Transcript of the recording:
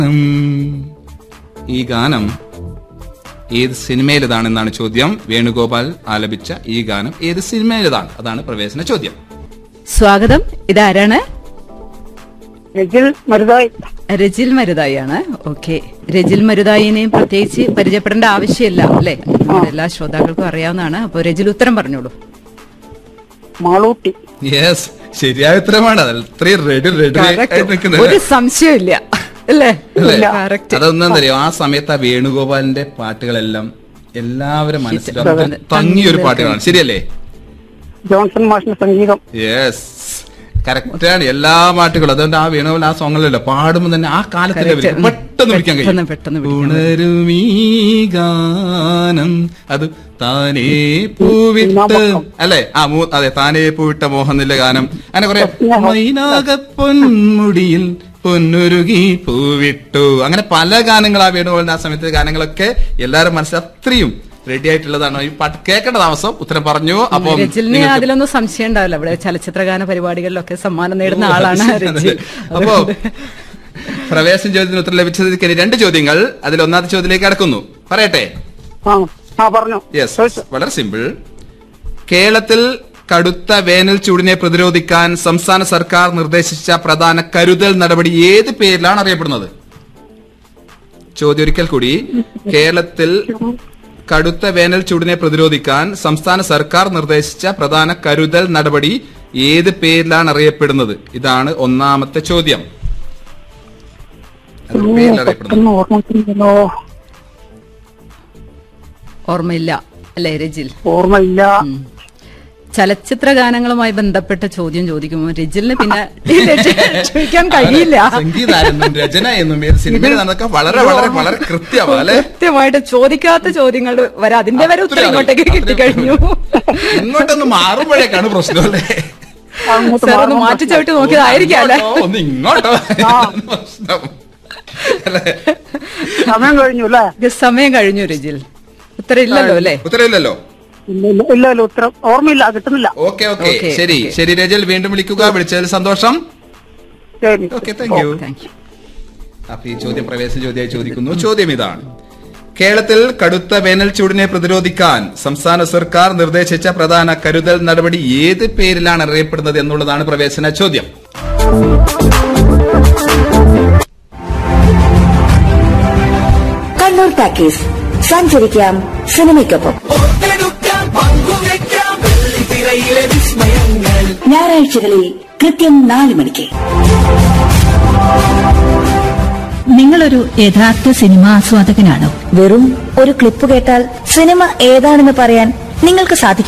ഉം, ഈ ഗാനം ഏത് സിനിമയിലേതാണെന്നാണ് ചോദ്യം വേണുഗോപാൽ ആലപിച്ച ഈ ഗാനം ഏത് സിനിമയിലേതാണ് അതാണ് പ്രവേശന ചോദ്യം സ്വാഗതം ഇതാരാണ് രജിൽ മരുതായി രജിൽ മരുതായിയാണ് ഓക്കെ രജിൽ മരുതായിനെയും പ്രത്യേകിച്ച് പരിചയപ്പെടേണ്ട ആവശ്യമില്ല അല്ലെ നമ്മുടെ എല്ലാ ശ്രോതാക്കൾക്കും അറിയാവുന്നതാണ് അപ്പൊ രജിൽ ഉത്തരം പറഞ്ഞോളൂ മാളൂട്ടി യെസ് ശരിയായ ഉത്തരമാണ് അത് അത്രയും റെഡി റെഡി Correct. ആയിട്ട് നിൽക്കുന്നത് ഒരു സംശയമില്ല അല്ലേ അല്ലേ? കറക്റ്റ് അതൊന്നെന്തറിയോ ആ സമയത്ത് ആ വേണുഗോപാലിന്റെ പാട്ടുകളെല്ലാം എല്ലാവരും മനസ്സിൽ തങ്ങിയ തങ്ങിയ ഒരു പാട്ടുകളാണ് ശരിയല്ലേ ജോൺസൺ മാഷിന്റെ സംഗീതം യെസ് കറക്റ്റാണ് എല്ലാ പാട്ടുകളും അതുകൊണ്ട് ആ വേണുഗോപാൽ ആ സോങ്ങിലല്ലോ പാടുമ്പോ തന്നെ ആ കാലത്തിന്റെ Correct. വരികൾ പെട്ടെന്ന് പിടിക്കാൻ പെട്ടെന്ന് കഴിയും പെട്ടെന്ന് പിടിക്കാൻ ഉണരുമീ ഗാനം അത് താനേ പൂവിട്ട് അല്ലെ ആ മൂ അതെ താനേ പൂവിട്ട മോഹനിലെ ഗാനം അങ്ങനെ കുറെ മൈനാക പൊന്മുടിയിൽ പൊന്നുരുകി പൂവിട്ടു അങ്ങനെ പല ഗാനങ്ങൾ ആ വേണുഗോപാലിന്റെ ആ സമയത്തെ ഗാനങ്ങളൊക്കെ എല്ലാവരും മനസ്സിൽ അത്രയും റെഡി ആയിട്ടുള്ളതാണ് ഈ പാട്ട് കേൾക്കേണ്ട താമസം ഉത്തരം പറഞ്ഞു അപ്പം രജിലിന് നിങ്ങൾക്ക് അതിലൊന്നും സംശയം ഉണ്ടാവില്ല ഇവിടെ ചലച്ചിത്രഗാന പരിപാടികളിലൊക്കെ സമ്മാനം നേടുന്ന ആളാണ് രജിൽ അപ്പോ പ്രവേശന ചോദ്യത്തിന് ഉത്തരം ലഭിച്ചതിൽ ഇനി രണ്ട് ചോദ്യങ്ങൾ അതിൽ ഒന്നാമത്തെ ചോദ്യത്തിലേക്ക് കടക്കുന്നു പറയട്ടെ ആ ആ പറഞ്ഞു യെസ് ചോദിച്ചു. വളരെ സിമ്പിൾ കേരളത്തിൽ കടുത്ത വേനൽ ചൂടിനെ പ്രതിരോധിക്കാൻ സംസ്ഥാന സർക്കാർ നിർദ്ദേശിച്ച പ്രധാന കരുതൽ നടപടി ഏത് പേരിലാണ് അറിയപ്പെടുന്നത് ചോദ്യം ഒരിക്കൽ കൂടി കേരളത്തിൽ കടുത്ത വേനൽ ചൂടിനെ പ്രതിരോധിക്കാൻ സംസ്ഥാന സർക്കാർ നിർദ്ദേശിച്ച പ്രധാന കരുതൽ നടപടി ഏത് പേരിലാണ് അറിയപ്പെടുന്നത് ഇതാണ് ഒന്നാമത്തെ ചോദ്യം അത് പേരിൽ അറിയപ്പെടുന്നത് പെട്ടെന്ന് ഓർമ്മക്കില്ലല്ലോ ഓർമ്മയില്ല അല്ലേ രജിൽ ഓർമ്മയില്ല ചലച്ചിത്ര ഗാനങ്ങളുമായി ബന്ധപ്പെട്ട ചോദ്യം ചോദിക്കുമ്പോൾ രജിലിന് പിന്നെ ചോദിക്കാൻ കഴിയില്ല സംഗീതാരെന്നും രചന എന്നും ഏത് സിനിമയിൽ നടന്നൊക്കെ വളരെ വളരെ വളരെ കൃത്യമാണ് അല്ലെ കൃത്യമായിട്ട് ചോദിക്കാത്ത ചോദ്യങ്ങൾ വരെ അതിന്റെ വരെ ഉത്തരം ഇങ്ങോട്ടേക്ക് കിട്ടിക്കഴിഞ്ഞു ഇങ്ങോട്ടൊന്ന് മാറുമ്പോഴേക്കാണ് പ്രശ്നം അല്ലേ അങ്ങോട്ട് സാർ ഒന്ന് മാറുമ്പോ മാറ്റി ചവിട്ടി നോക്കിയതായിരിക്കും അല്ലെ ഇങ്ങോട്ടോ, ഒന്ന് ഇങ്ങോട്ടോ പ്രശ്നം അല്ലേ? സമയം കഴിഞ്ഞു അല്ലേ ഇത് സമയം കഴിഞ്ഞു രജിൽ ഉത്തരം ഇല്ലല്ലോ അല്ലേ ഉത്തരവില്ലല്ലോ ഇല്ല ഇല്ല ഇല്ല ഇല്ല ഉത്തരം ഓർമ്മയില്ല കിട്ടുന്നില്ല ഓക്കെ ഓക്കെ Okay, ശരി okay. ശരി രജൽ വീണ്ടും വിളിക്കുക വിളിച്ചതിൽ സന്തോഷം ശരി okay thank you thank you അപ്പൊ ഈ ചോദ്യം പ്രവേശന ചോദ്യമായി ചോദിക്കുന്നു ചോദ്യം ഇതാണ് കേരളത്തിൽ കടുത്ത വേനൽ ചൂടിനെ പ്രതിരോധിക്കാൻ സംസ്ഥാന സർക്കാർ നിർദ്ദേശിച്ച പ്രധാന കരുതൽ നടപടി ഏത് പേരിലാണ് അറിയപ്പെടുന്നത് എന്നുള്ളതാണ് പ്രവേശന ചോദ്യം കണ്ണൂർ ടാക്കീസ് സഞ്ചരിക്കാം സിനിമയ്ക്കൊപ്പം ഞായറാഴ്ചകളിൽ കൃത്യം നാല് മണിക്ക് നിങ്ങളൊരു യഥാർത്ഥ സിനിമാ ആസ്വാദകനാണോ വെറും ഒരു ക്ലിപ്പ് കേട്ടാൽ സിനിമ ഏതാണെന്ന് പറയാൻ നിങ്ങൾക്ക് സാധിക്കും